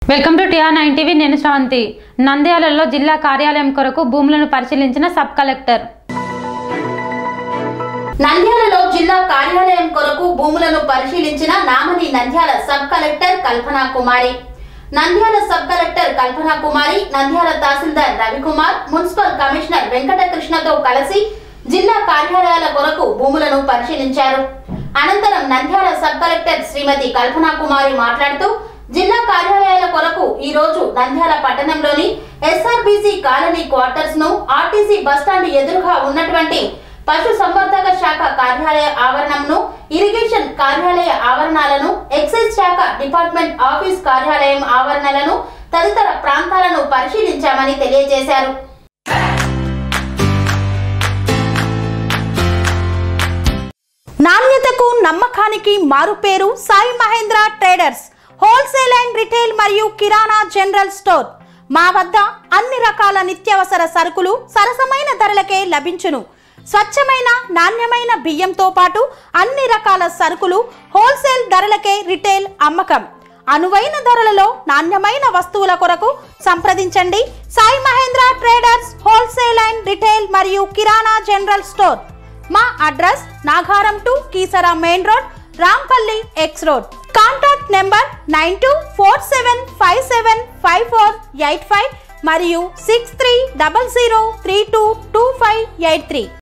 welcome to TR nine TV నేను శ్రవంతి నంద్యాలలో జిల్లా కార్యాలయం కొరకు భూములను పరిశీలించిన సబ్ కలెక్టర్ నంద్యాలలో జిల్లా కార్యాలయం కొరకు భూములను పరిశీలించిన నామని Nandyal sub collector Kalpana Kumari Nandyal sub collector Kalpana Kumari Nandyal తహసీల్దార్ రవికుమార్ మున్సిపల్ కమిషనర్ వెంకటకృష్ణతో కలిసి జిల్లా కార్యాలయాల కొరకు భూములను పరిశీలించారు అనంతరం నంద్యాల సబ్ కలెక్టర్ శ్రీమతి కల్పనా కుమారి మాట్లాడుతూ జిల్లా కార్యాలయాల కొరకు ఈ రోజు నంద్యాల పట్టణంలోని ఎస్ఆర్బీసీ కాలనీ క్వార్టర్స్ ను ఆర్టీసీ బస్టాండ్ ఎదురుగా ఉన్నటువంటి పశు సంవర్ధక శాఖ కార్యాలయ ఆవరణంను ఇరిగేషన్ కార్యాలయ ఆవరణాలను ఎక్సైజ్ శాఖ డిపార్ట్మెంట్ ఆఫీస్ కార్యాలయం ఆవరణలను తదితర ప్రాంతాలను పరిశీలించామని తెలియజేశారు నాణ్యతకు నమ్మకానికి మారుపేరు Sai Mahendra traders wholesale and retail మరియు కిరాణా జనరల్ స్టోర్ మా వద్ద అన్ని రకాల నిత్యావసర సరుకులు సరసమైన ధరలకే లభించును స్వచ్ఛమైన నాణ్యమైన బియ్యంతో పాటు అన్ని రకాల సరుకులు హోల్సేల్ ధరలకే రిటైల్ అమ్మకం అనువైన ధరలలో నాణ్యమైన వస్తువుల కొరకు సంప్రదించండి Sai Mahendra traders wholesale and retail మరియు కిరాణా జనరల్ స్టోర్ మా address Nagaram to Keesara main road Rampalli X road contact number nine two four seven five seven five four eight five మరియు six three double zero three two two five eight three